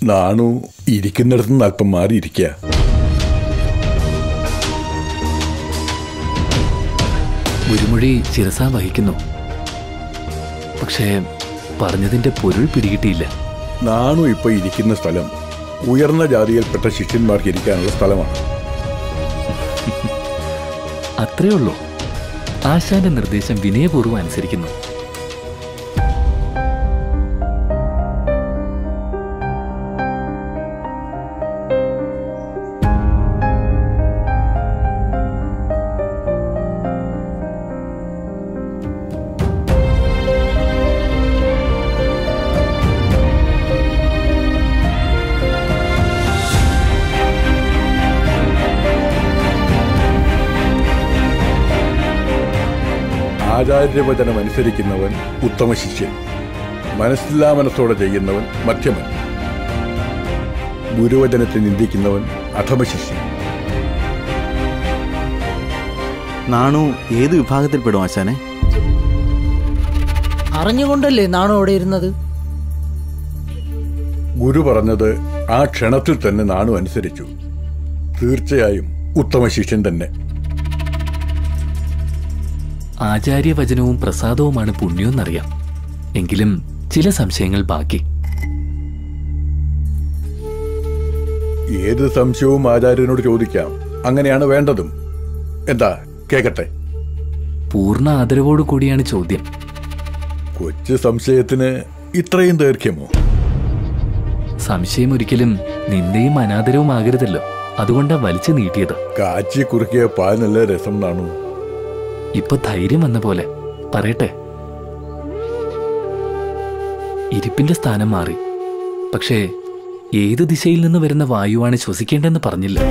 നാണു ഇരിക്കുന്നിടത്ത് നിന്ന് അല്പം മാറിയിരിക്കുക ഗുരുമൊഴി ശിരസാ വഹിക്കുന്നു പക്ഷേ പറഞ്ഞതിന്റെ പൊരുൾ പിടികിട്ടിയില്ല നാണു ഇപ്പൊ ഇരിക്കുന്ന സ്ഥലം ഉയർന്ന ജാതിയിൽപ്പെട്ട ശിഷ്യന്മാർക്ക് ഇരിക്കാനുള്ള സ്ഥലമാണ് അത്രേ ഉള്ളൂ ആശാന്റെ നിർദ്ദേശം വിനയപൂർവ്വം അനുസരിക്കുന്നു ആചാര്യവചനം അനുസരിക്കുന്നവൻ ഉത്തമ ശിഷ്യൻ മനസ്സില്ലാ മനസ്സോടെ ചെയ്യുന്നവൻ മധ്യമൻ ഗുരുവചനത്തെ നിന്ദിക്കുന്നവൻ അധമ ശിഷ്യൻ നാണു ഏത് വിഭാഗത്തിൽപ്പെടും ആശാനെ അറിഞ്ഞുകൊണ്ടല്ലേ നാണു അവിടെ ഇരുന്നത് ഗുരു പറഞ്ഞത് ആ ക്ഷണത്തിൽ തന്നെ നാണു അനുസരിച്ചു തീർച്ചയായും ഉത്തമ ശിഷ്യൻ തന്നെ ആചാര്യവചനവും പ്രസാദവുമാണ് പുണ്യമെന്നറിയാം എങ്കിലും ചില സംശയങ്ങൾ ബാക്കി ഏത് സംശയവും ആചാര്യനോട് ചോദിക്കാം അങ്ങനെയാണ് വേണ്ടതും എന്താ കേക്കട്ടെ പൂർണ്ണ ആദരവോടു കൂടിയാണ് ചോദ്യം കൊച്ചു സംശയത്തിന് ഇത്രയും ദൈർഘ്യമോ സംശയം ഒരിക്കലും നിന്ദയും അനാദരവും ആകരുതല്ലോ അതുകൊണ്ടാ വലിച്ചു നീട്ടിയത് കാച്ചി കുറുക്കിയ പാൽ നല്ല രസം നാണു ഇപ്പൊ ധൈര്യം വന്ന പോലെ പറയട്ടെ ഇരിപ്പിന്റെ സ്ഥാനം മാറി പക്ഷേ ഏത് ദിശയിൽ നിന്ന് വരുന്ന വായുവാണ് ശ്വസിക്കേണ്ടെന്ന് പറഞ്ഞില്ല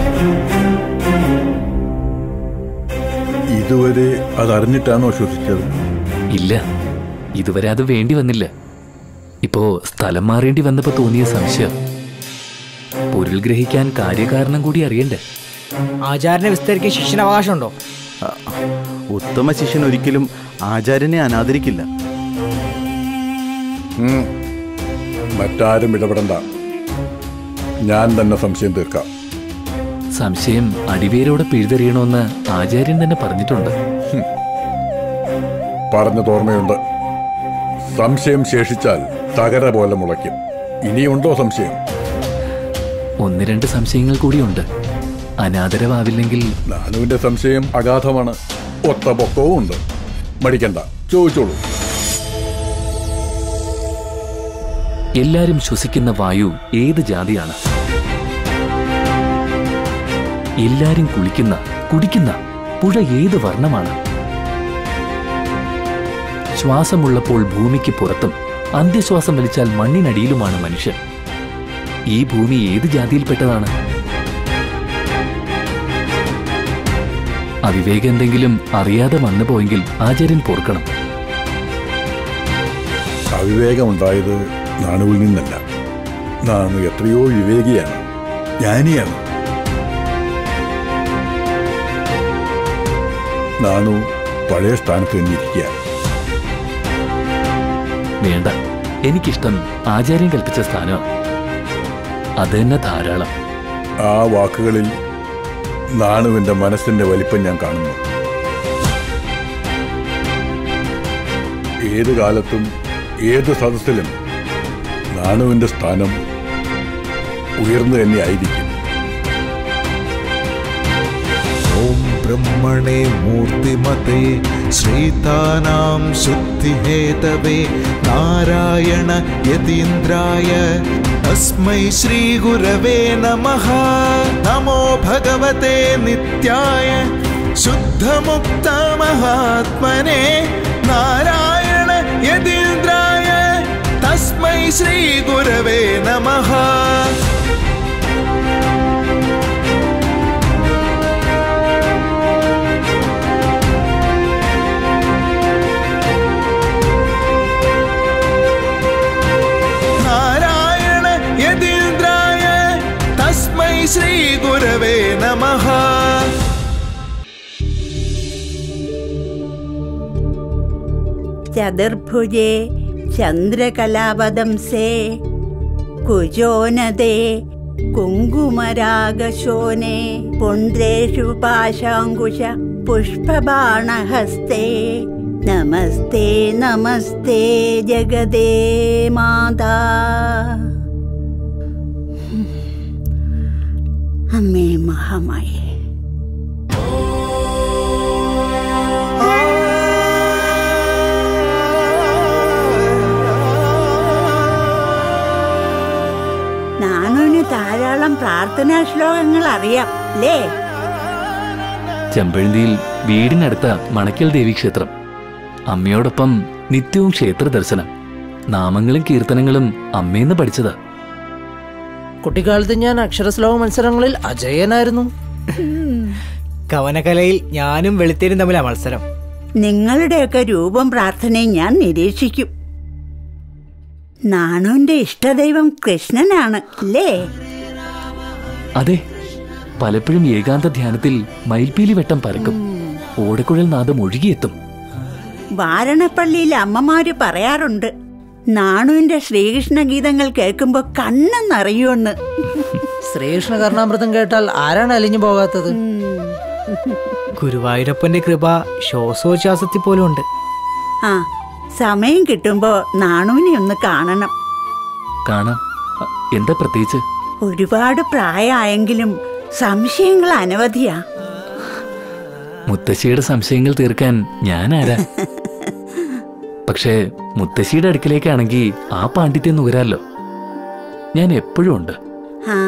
ഇതുവരെ അതറിഞ്ഞിട്ടാണോ ശ്വസിച്ചത് ഇല്ല ഇതുവരെ അത് വേണ്ടി വന്നില്ല ഇപ്പോ സ്ഥലം മാറേണ്ടി വന്നപ്പോ തോന്നിയ സംശയം പൊരുൾ ഗ്രഹിക്കാൻ കാര്യകാരണം കൂടി അറിയണ്ടേ ആചാരനെ വിസ്തരിക്കാൻ ശിഷ്യന് അവകാശമുണ്ടോ ആ, ഉത്തമ ശിഷ്യൻ ഒരിക്കലും ആചാര്യനെ അനാദരിക്കില്ല ഉം. മറ്റാരും ഇടപെടണ്ട ഞാൻ തന്നെ സംശയം തീർക്കാം സംശയം അടിവേരോടെ പിഴുതെറിയണമെന്ന് ആചാര്യൻ തന്നെ പറഞ്ഞിട്ടുണ്ട് പറഞ്ഞത് ഓർമ്മയുണ്ട് സംശയം ശേഷിച്ചാൽ തകര പോലെ മുളയ്ക്കും ഇനിയുണ്ടോ സംശയം ഒന്ന് രണ്ട് സംശയങ്ങൾ കൂടിയുണ്ട് അനാദരവാവില്ലെങ്കിൽ നാനുവിന്റെ സംശയം അഗാധമാണ് ഒത്ത പൊക്കവും ഉണ്ട് മടിക്കണ്ട ചോദിച്ചോളൂ എല്ലാരും ശ്വസിക്കുന്ന വായു ഏത് ജാതിയാണ് എല്ലാരും കുളിക്കുന്ന കുടിക്കുന്ന പുഴ ഏത് വർണ്ണമാണ് ശ്വാസമുള്ളപ്പോൾ ഭൂമിക്ക് പുറത്തും അന്ത്യശ്വാസം വലിച്ചാൽ മണ്ണിനടിയിലുമാണ് മനുഷ്യൻ ഈ ഭൂമി ഏത് ജാതിയിൽപ്പെട്ടതാണ് അവിവേകം എന്തെങ്കിലും അറിയാതെ വന്നു പോയെങ്കിൽ ആചാര്യൻ പൊറുക്കണം അവിവേകമുണ്ടായത് നാണുവിൽ നിന്നല്ല നാണു എത്രയോ വിവേകിയാണ് ജ്ഞാനിയാണ് നാണു പഴയ സ്ഥാനത്ത് തന്നെ ഇരിക്കുക വേണ്ട എനിക്കിഷ്ടം ആചാര്യൻ കൽപ്പിച്ച സ്ഥാനം അത് തന്നെ ധാരാളം ആ വാക്കുകളിൽ നാണുവിന്റെ മനസ്സിന്റെ വലിപ്പം ഞാൻ കാണുന്നു ഏത് കാലത്തും ഏത് സദസ്സിലും നാണുവിന്റെ സ്ഥാനം ഉയർന്നു തന്നെ ആയിരിക്കും ॐ ब्रह्मणे मूर्तिमते श्रीतानां शुद्धिहेतवे नारायण यतीन्द्राय तस्मै श्रीगुरवे नमः नमो भगवते नित्याय शुद्धमुक्तमहात्मने नारायण यतीन्द्राय तस्मै श्रीगुरवे नमः नारायण यतीन्द्राय तस्मै श्रीगुरवे नमः ചതുർഭുജേ ചന്ദ്രകലാവദംസേ കുജോനദേ കുങ്കുമരാഗശോനെ പുണ്ട്രേഷു പാശാങ്കുശ പുഷ്പബാണഹസ്തേ നമസ്തേ നമസ്തേ ജഗദേ മാതാ അമ്മേ മഹാമായി നാണുവിന് ധാരാളം പ്രാർത്ഥനാ ശ്ലോകങ്ങൾ അറിയാം അല്ലേ ചെമ്പഴന്തിയിൽ വീടിനടുത്ത മണക്കൽ ദേവി ക്ഷേത്രം അമ്മയോടൊപ്പം നിത്യവും ക്ഷേത്ര ദർശനം നാമങ്ങളും കീർത്തനങ്ങളും അമ്മയെന്ന് പഠിച്ചതാ കുട്ടിക്കാലത്ത് ഞാൻ അക്ഷരശ്ലോക മത്സരങ്ങളിൽ അജയനായിരുന്നു കവനകലയിൽ ഞാനും വെളുത്തേരും തമ്മിലാ മത്സരം നിങ്ങളുടെയൊക്കെ രൂപം പ്രാർത്ഥനയും ഞാൻ നിരീക്ഷിക്കും നാണുവിന്റെ ഇഷ്ടദൈവം കൃഷ്ണനാണ് അല്ലേ അതെ പലപ്പോഴും ഏകാന്ത ധ്യാനത്തിൽ മയിൽപീലി വെട്ടം പരക്കും ഓടക്കുഴൽ നാദം ഒഴുകിയെത്തും വാരണപ്പള്ളിയിലെ അമ്മമാര് പറയാറുണ്ട് നാണുവിന്റെ ശ്രീകൃഷ്ണ ഗീതങ്ങൾ കേൾക്കുമ്പോ കണ്ണ് നിറയുമെന്ന് ശ്രീകൃഷ്ണ കർണാമൃതം കേട്ടാൽ ആരാണ് അലിഞ്ഞു പോകാത്തത് ഗുരുവായൂരപ്പന്റെ കൃപ ശ്വാസോച്ഛ്വാസത്തിൽ പോലും ഉണ്ട് ആ സമയം കിട്ടുമ്പോ നാണുവിനെ ഒന്ന് കാണണം കാണാം അ, എന്താ പ്രത്യേകിച്ച് ഒരുപാട് പ്രായമായെങ്കിലും സംശയങ്ങൾ അനവധിയാ മുത്തശ്ശിയുടെ സംശയങ്ങൾ തീർക്കാൻ ഞാൻ ആരാ പക്ഷേ മുത്തശ്ശിയുടെ അടുക്കലേക്കാണെങ്കിൽ ആ പാണ്ഡിത്യം നുകരാലോ ഞാൻ എപ്പോഴും ഉണ്ട് ആ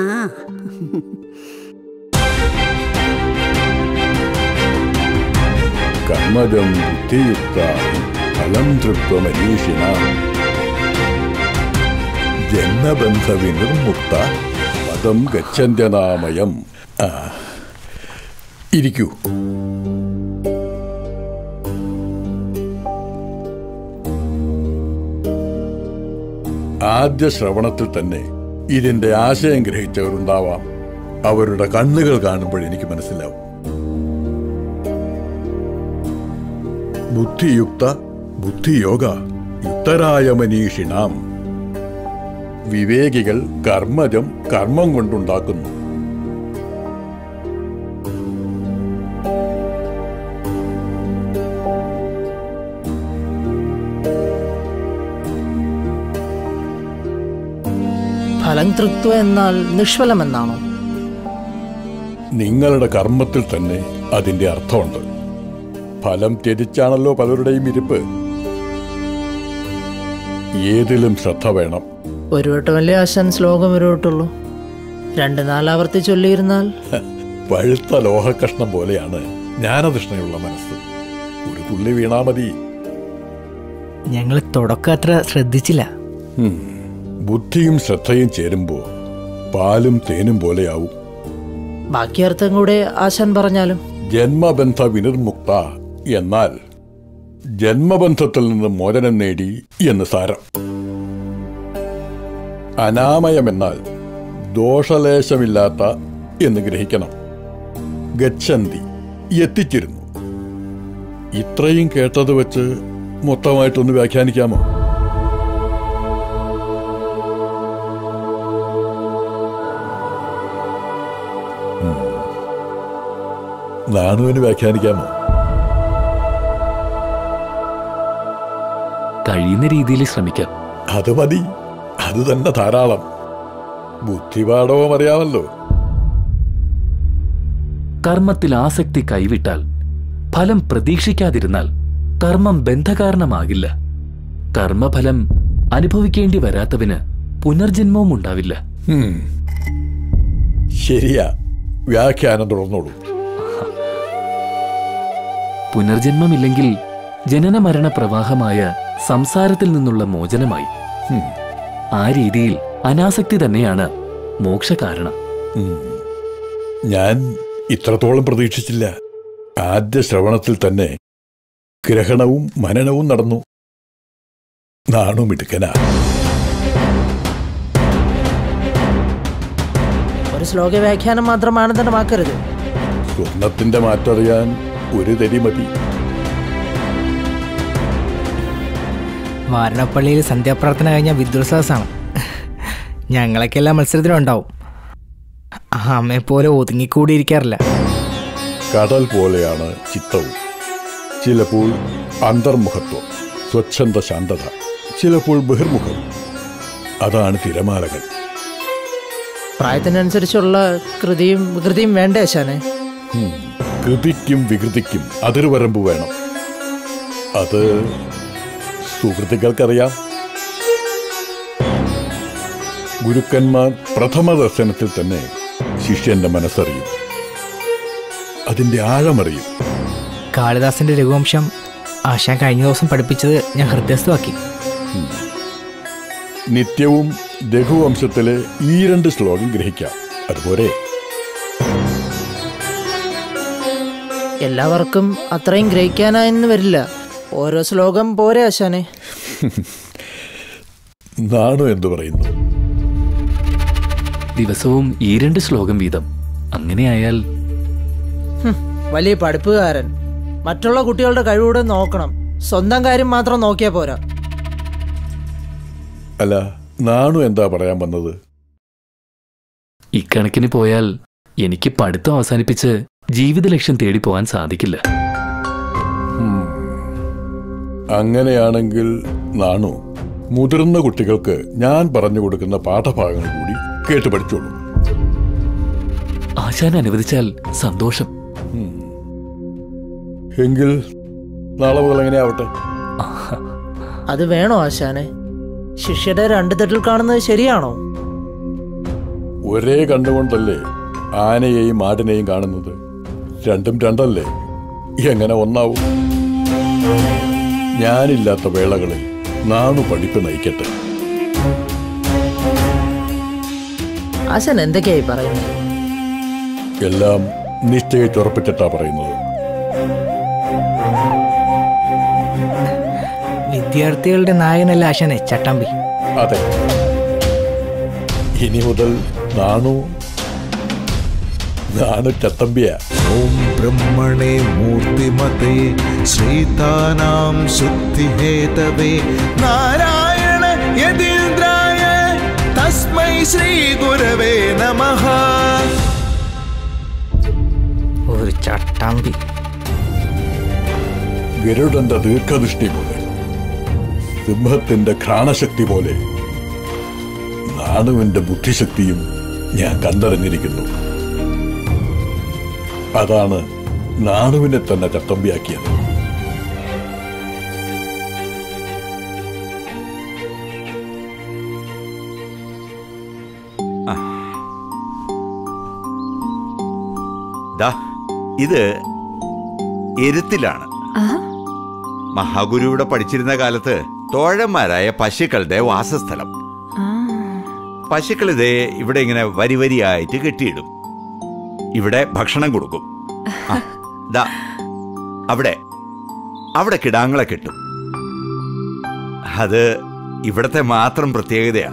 കർമ്മജം ബുദ്ധിയുക്ത ഫലം തൃപ്വ മനീഷിണ ജന്മബന്ധ വിനിർമുക്ത പദം ഗച്ഛന്ത്യനാമയം ആ ഇരിക്കൂ ആദ്യ ശ്രവണത്തിൽ തന്നെ ഇതിന്റെ ആശയം ഗ്രഹിച്ചവരുണ്ടാവാം അവരുടെ കണ്ണുകൾ കാണുമ്പോൾ എനിക്ക് മനസ്സിലാവും ബുദ്ധിയുക്ത ബുദ്ധിയോഗ യുക്തരായ മനീഷിണാം വിവേകികൾ കർമ്മജം കർമ്മം കൊണ്ടുണ്ടാക്കുന്നു ഫലം തൃത്വം എന്നാൽ നിഷ്ഫലം എന്നാണോ നിങ്ങളുടെ കർമ്മത്തിൽ തന്നെ അതിന്റെ അർത്ഥമുണ്ട് ഫലം ത്യജിച്ചാണല്ലോ പലരുടെയും ഇരിപ്പ് ഏതിലും ശ്രദ്ധ വേണം ഒരു വട്ടമല്ലേ ആശാൻ ശ്ലോകം ഒരു വട്ടുള്ളൂ രണ്ട് നാലാവർത്തി ചൊല്ലിയിരുന്നാൽ പഴുത്ത ലോഹക്കഷ്ണം പോലെയാണ് ജ്ഞാനതൃഷ്ണയുള്ള മനസ്സ് ഒരു തുള്ളി വീണാ മതി ഞങ്ങൾ തുടക്കം അത്ര ശ്രദ്ധിച്ചില്ല ഉം. ബുദ്ധിയും ശ്രദ്ധയും ചേരുമ്പോ പാലും തേനും പോലെയാവും ബാക്കി അർത്ഥം കൂടെ ആശാൻ പറഞ്ഞാലും ജന്മബന്ധ വിനിർമുക്ത എന്നാൽ ജന്മബന്ധത്തിൽ നിന്ന് മോചനം നേടി എന്ന് സാരം അനാമയമെന്നാൽ ദോഷലേശമില്ലാത്ത എന്ന് ഗ്രഹിക്കണം ഗച്ഛന്തി എത്തിച്ചിരുന്നു ഇത്രയും കേട്ടത് വെച്ച് മൊത്തമായിട്ടൊന്ന് വ്യാഖ്യാനിക്കാമോ ഉം. നാണുവിന് വ്യാഖ്യാനിക്കാമോ കഴിയുന്ന രീതിയിൽ ശ്രമിക്കാം അത് മതി അത് തന്നെ ധാരാളം ബുദ്ധിപാഠവും അറിയാമല്ലോ കർമ്മത്തിൽ ആസക്തി കൈവിട്ടാൽ ഫലം പ്രതീക്ഷിക്കാതിരുന്നാൽ കർമ്മം ബന്ധകാരണമാകില്ല കർമ്മഫലം അനുഭവിക്കേണ്ടി വരാത്തവന് പുനർജന്മവും ഉണ്ടാവില്ല ഉം. ശരിയാ വ്യാഖ്യാനം തുടർന്നോളൂ പുനർജന്മമില്ലെങ്കിൽ ജനന മരണ പ്രവാഹമായ സംസാരത്തിൽ നിന്നുള്ള മോചനമായി ഉം. ആ രീതിയിൽ അനാസക്തി തന്നെയാണ് മോക്ഷകാരണം ഉം. ഞാൻ ഇത്രത്തോളം പ്രതീക്ഷിച്ചില്ല ആദ്യ ശ്രവണത്തിൽ തന്നെ ഗ്രഹണവും മനനവും നടന്നു നാണു മിടുക്കനാ ഒരു ശ്ലോക വ്യാഖ്യാനം മാത്രം മാനദണ്ഡമാക്കരുത് സ്വർണത്തിന്റെ മാറ്ററിയാൻ ഒരു തരി മതി വാരണപ്പള്ളിയിൽ സന്ധ്യാപ്രാർത്ഥന കഴിഞ്ഞ വിദ്വത്സാസാണ് ഞങ്ങളൊക്കെ എല്ലാ മത്സരത്തിനും ഉണ്ടാവും അമ്മയെ പോലെ ഒതുങ്ങിക്കൂടിയിരിക്കാറില്ല കടൽ പോലെയാണ് ചിത്തവും ചിലപ്പോൾ അന്തർമുഖത്വം സ്വച്ഛന്ത ശാന്തത ചിലപ്പോൾ ബഹിർമുഖം അതാണ് തിരമാലകൾ പ്രായത്തിനനുസരിച്ചുള്ള കൃതിയും വികൃതിയും വേണ്ടേ ആശാനെ ഉം. കൃതിക്കും വികൃതിക്കും അതിർവരമ്പ് വേണം അത് സുഹൃത്തുക്കൾക്കറിയാം ഗുരുക്കന്മാർ പ്രഥമ ദർശനത്തിൽ തന്നെ ശിഷ്യന്റെ മനസ്സറിയും അതിന്റെ ആഴമറിയും കാളിദാസന്റെ രഘുവംശം ആശാൻ കഴിഞ്ഞ ദിവസം പഠിപ്പിച്ചത് ഞാൻ ഹൃദയസ്ഥമാക്കി നിത്യവും രഘുവംശത്തിലെ ഈ രണ്ട് ശ്ലോകം ഗ്രഹിക്കാം അതുപോലെ എല്ലാവർക്കും അത്രയും ഗ്രഹിക്കാനായെന്ന് വരില്ല ഓരോ ശ്ലോകം പോരെ ആശാനെ നാണു എന്തു പറയുന്നു ദിവസവും ഈ രണ്ട് ശ്ലോകം വീതം അങ്ങനെയായാൽ ഹും, വലിയ പഠിപ്പുകാരൻ മറ്റുള്ള കുട്ടികളുടെ കഴിവൂടെ നോക്കണം സ്വന്തം കാര്യം മാത്രം നോക്കിയാൽ പോരാ അല്ല നാണു എന്താ പറയാൻ വന്നത് ഇക്കണക്കിന് പോയാൽ എനിക്ക് പഠിത്തം അവസാനിപ്പിച്ച് ജീവിത ലക്ഷ്യം തേടി പോകാൻ സാധിക്കില്ല അങ്ങനെയാണെങ്കിൽ നാണു മുതിർന്ന കുട്ടികൾക്ക് ഞാൻ പറഞ്ഞു കൊടുക്കുന്ന പാഠഭാഗങ്ങൾ കൂടി കേട്ട് പഠിച്ചോളൂ ആശാൻ അനുവദിച്ചാൽ സന്തോഷം എങ്കിൽ നാളെ മുതൽ എങ്ങനെയാവട്ടെ അത് വേണോ ആശാനെ ശിഷ്യരെ രണ്ട് തട്ടിൽ കാണുന്നത് ശരിയാണോ ഒരേ കണ്ടുകൊണ്ടല്ലേ ആനയെയും ആടിനെയും കാണുന്നത് രണ്ടും രണ്ടല്ലേ എങ്ങനെ ഒന്നാവും ഞാനില്ലാത്ത വേളകളിൽ നാണു പഠിപ്പ് നയിക്കട്ടെ ആശാൻ എന്തൊക്കെയായി പറയുന്നത് എല്ലാം നിശ്ചയിച്ചുറപ്പിച്ചിട്ടാ പറയുന്നത് വിദ്യാർത്ഥികളുടെ നായകനല്ല ആശാനെ ചട്ടമ്പി അതെ ഇനി മുതൽ നാണു നാണു ചത്തമ്പിയ ॐ ब्रह्मणे मूर्तिमते श्रीतानां शुद्धिहेतवे नारायण यतीन्द्राय तस्मै श्रीगुरवे नमः ഒരു ചട്ടമ്പി ഗരുഡന്റെ ദീർഘദൃഷ്ടി പോലെ സിംഹത്തിന്റെ ഘ്രാണശക്തി പോലെ നാണുവിന്റെ ബുദ്ധിശക്തിയും ഞാൻ കണ്ടറിഞ്ഞിരിക്കുന്നു അതാണ് നാണുവിനെ തന്നെ ചട്ടമ്പിയാക്കിയത് ദാ ഇത് എരുത്തിലാണ് മഹാഗുരുവിടെ പഠിച്ചിരുന്ന കാലത്ത് തോഴന്മാരായ പശുക്കളുടെ വാസസ്ഥലം പശുക്കൾ ഇതേ ഇവിടെ ഇങ്ങനെ വരി വരിയായിട്ട് കെട്ടിയിടും ഇവിടെ ഭക്ഷണം കൊടുക്കും ആ, ദാ അവിടെ അവിടെ കിടാങ്ങളെ കെട്ടും അത് ഇവിടത്തെ മാത്രം പ്രത്യേകതയാ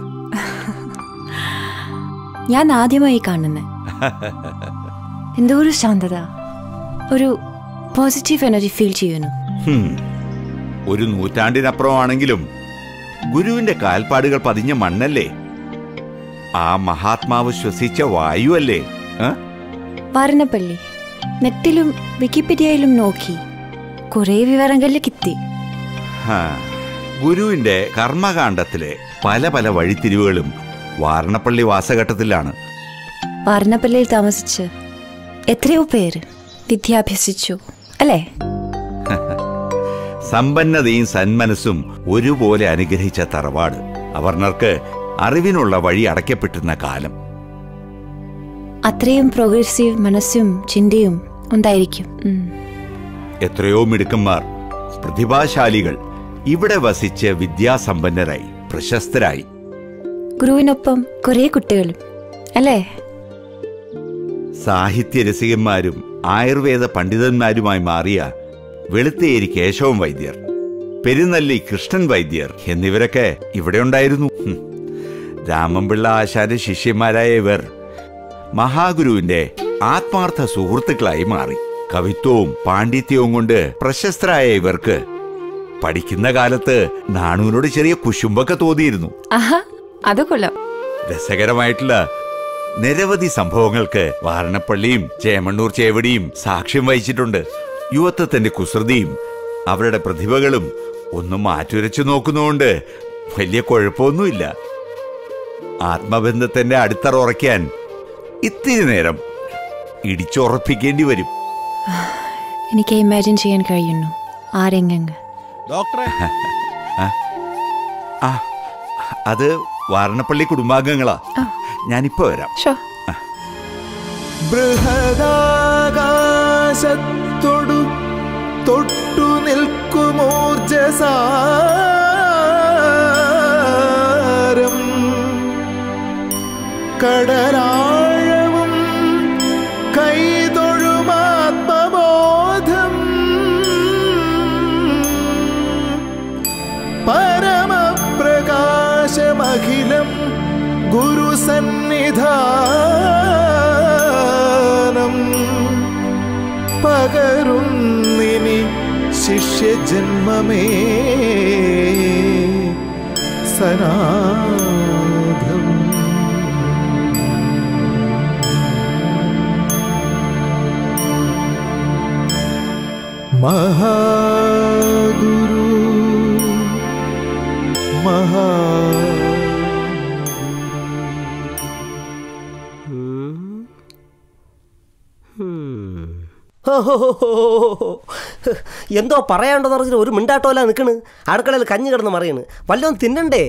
ഞാൻ ആദ്യമായി കാണുന്നത് എന്തോ ഒരു ശാന്തത ഒരു പോസിറ്റീവ് എനർജി ഫീൽ ചെയ്യുന്നു ഹും. ഒരു നൂറ്റാണ്ടിനപ്പുറമാണെങ്കിലും ഗുരുവിന്റെ കാൽപ്പാടുകൾ പതിഞ്ഞ മണ്ണല്ലേ ആ മഹാത്മാവ് ശ്വസിച്ച വായുവല്ലേ ഏ? വാരണപ്പള്ളി നെറ്റിലും വിക്കിപീഡിയയിലും നോക്കി കുറേ വിവരങ്ങളിൽ കിട്ടി ഹാ. ഗുരുവിന്റെ കർമ്മകാണ്ഡത്തിലെ പല പല വഴിത്തിരിവുകളും വാരണപ്പള്ളി വാസഘട്ടത്തിലാണ് വാരണപ്പള്ളിയിൽ താമസിച്ച് എത്രയോ പേര് വിദ്യാഭ്യസിച്ചു അല്ലേ സമ്പന്നതയും സന്മനസ്സും ഒരുപോലെ അനുഗ്രഹിച്ച തറവാട് അവർണർക്ക് അറിവിനുള്ള വഴി അടയ്ക്കപ്പെട്ടിരുന്ന കാലം അത്രയും പ്രോഗ്രസീവ് മനസ്സും ചിന്തയും ഉണ്ടായിരിക്കും ഉം. എത്രയോ മിടുക്കന്മാർ പ്രതിഭാശാലികൾ ഇവിടെ വസിച്ച് വിദ്യാസമ്പന്നരായി പ്രശസ്തരായി ഗുരുവിനൊപ്പം കുറേ കുട്ടികളും അല്ലേ സാഹിത്യ രസികന്മാരും ആയുർവേദ പണ്ഡിതന്മാരുമായി മാറിയ വെളുത്തേരി കേശവൻ വൈദ്യർ പെരുന്നല്ലി കൃഷ്ണൻ വൈദ്യർ എന്നിവരൊക്കെ ഇവിടെ ഉണ്ടായിരുന്നു ഹും. രാമൻപിള്ള ആശാന്റെ ശിഷ്യന്മാരായ ഇവർ മഹാഗുരുവിന്റെ ആത്മാർത്ഥ സുഹൃത്തുക്കളായി മാറി കവിത്വവും പാണ്ഡിത്യവും കൊണ്ട് പ്രശസ്തരായ ഇവർക്ക് പഠിക്കുന്ന കാലത്ത് നാണുവിനോട് ചെറിയ കുശുമ്പൊക്കെ തോന്നിയിരുന്നു ആഹാ അത് കൊള്ളാം രസകരമായിട്ടുള്ള നിരവധി സംഭവങ്ങൾക്ക് വാരണപ്പള്ളിയും ചേമണ്ണൂർ ചേവടിയും സാക്ഷ്യം വഹിച്ചിട്ടുണ്ട് യുവത്വത്തിന്റെ കുസൃതിയും അവരുടെ പ്രതിഭകളും ഒന്നും മാറ്റുരച്ചു നോക്കുന്നതുകൊണ്ട് വലിയ കുഴപ്പമൊന്നുമില്ല ആത്മബന്ധത്തിന്റെ അടിത്തറ ഉറയ്ക്കാൻ ഇത്തിരി നേരം ഇടിച്ചുറപ്പിക്കേണ്ടി വരും എനിക്ക് ഇമാജിൻ ചെയ്യാൻ കഴിയുന്നു ആരെങ്ങനെ ഡോക്ടറെ ആ അത് വാരണപ്പള്ളി കുടുംബാംഗങ്ങളാ ഞാനിപ്പോ വരാം ഷോ ബൃഹദാകാശത്തൊടു തൊട്ടു നിൽക്കുമോർജസാരം കടലാഴവും കൈതൊഴുമാത്മബോധം പരമപ്രകാശമഖിലം ഗുരുസന്നിധാനം പകരുന്നിനി ശിഷ്യജന്മമേ സനാഥം മഹാഗുരു മഹാ എന്തോ പറയാണ്ടെന്ന് പറഞ്ഞിട്ട് ഒരു മിണ്ടാട്ടോല നിൽക്കണ് അടുക്കളയിൽ കഞ്ഞി കിടന്ന് മറിയണ് വല്ലതും തിന്നണ്ടേ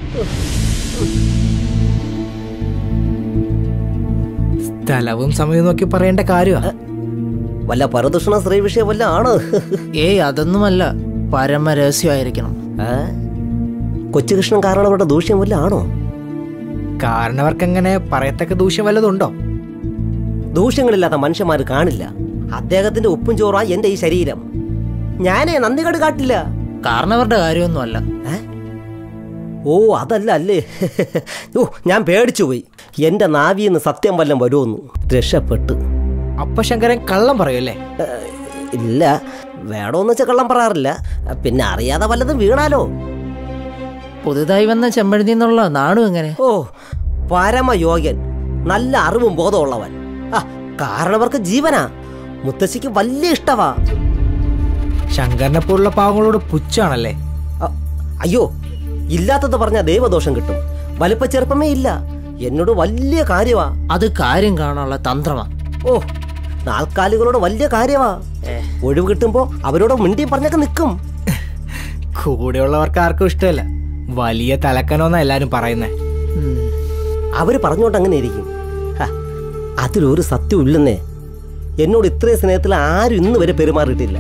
സ്ഥലവും സമയവും നോക്കി പറയേണ്ട കാര്യമാ വല്ല പരദൂഷണ സ്ത്രീ വിഷയം വല്ല ആണ് ഏയ് അതൊന്നുമല്ല പരമരഹസ്യമായിരിക്കണം കൊച്ചുകൃഷ്ണൻ കാരണം അവരുടെ ദൂഷ്യം വല്ല ആണോ കാരണവർക്കങ്ങനെ പറയത്തക്ക ദൂഷ്യം വല്ലതുണ്ടോ ദൂഷ്യങ്ങളില്ലാത്ത മനുഷ്യന്മാർ കാണില്ല അദ്ദേഹത്തിന്റെ ഉപ്പും ചോറാ എന്റെ ഈ ശരീരം ഞാനേ നന്ദികേട് കാട്ടില്ല കാരണവരുടെ കാര്യമൊന്നുമല്ല ഓ അതല്ല അല്ലേ ഓ ഞാൻ പേടിച്ചു പോയി എന്റെ നാവിന്ന് സത്യം വല്ലം വരുമെന്ന് രക്ഷപ്പെട്ട് അപ്പൊ ശങ്കരൻ കള്ളം പറയല്ലേ ഇല്ല വേണോന്ന് വെച്ചാൽ കള്ളം പറയാറില്ല പിന്നെ അറിയാതെ വല്ലതും വീണാലോ പുതുതായി വന്ന ചെമ്പഴന്തി എന്നുള്ള നാടും എങ്ങനെ ഓ പരമയോഗ്യൻ നല്ല അറിവും ബോധമുള്ളവൻ ആ കാരണവർക്ക് ജീവനാ മുത്തശ്ശിക്ക് വലിയ ഇഷ്ടവാ ശങ്കരനെ പോലുള്ള പാവങ്ങളോട് പുച്ഛാണല്ലേ അ- അയ്യോ ഇല്ലാത്തത് പറഞ്ഞ ദൈവദോഷം കിട്ടും വലിപ്പ ചെറുപ്പമേ ഇല്ല എന്നോട് വലിയ കാര്യവാ അത് കാര്യം കാണാനുള്ള തന്ത്രമാ ഓ നാൽക്കാലികളോട് വലിയ കാര്യവാ ഒഴിവ് കിട്ടുമ്പോ അവരോട് മിണ്ടിയും പറഞ്ഞൊക്കെ നിൽക്കും കൂടെയുള്ളവർക്ക് ആർക്കും ഇഷ്ടമല്ല വലിയ തലക്കനോന്നാ എല്ലാരും പറയുന്നേ അവര് പറഞ്ഞോണ്ട് അങ്ങനെ ഇരിക്കും ഹ, അതിലൊരു സത്യം ഇല്ലെന്നേ എന്നോട് ഇത്രയും സ്നേഹത്തിൽ ആരും ഇന്ന് വരെ പെരുമാറിയിട്ടില്ല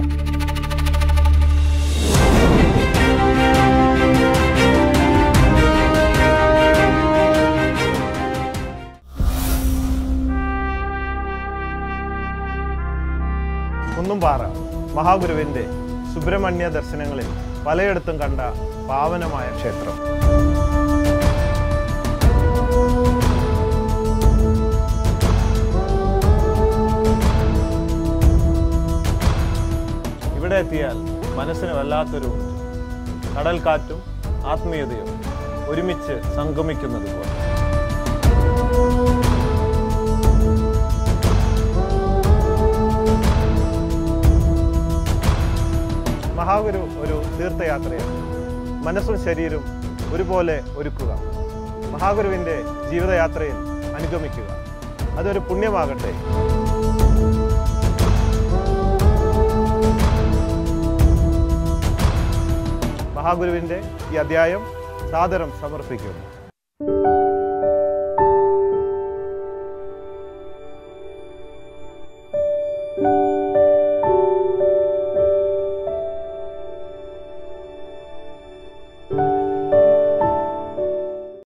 കുന്നുംപാറ മഹാഗുരുവിന്റെ സുബ്രഹ്മണ്യ ദർശനങ്ങളിൽ പലയിടത്തും കണ്ട പാവനമായ ക്ഷേത്രം ഇവിടെ എത്തിയാൽ മനസ്സിന് വല്ലാത്തൊരു കടൽക്കാറ്റും ആത്മീയതയും ഒരുമിച്ച് സംഗമിക്കുന്നത് പോലെ മഹാഗുരു ഒരു തീർത്ഥയാത്രയാണ് മനസ്സും ശരീരവും ഒരുപോലെ ഒരുക്കുക മഹാഗുരുവിൻ്റെ ജീവിതയാത്രയിൽ അനുഗമിക്കുക അതൊരു പുണ്യമാകട്ടെ മഹാഗുരുവിൻ്റെ ഈ അധ്യായം സാദരം സമർപ്പിക്കുന്നു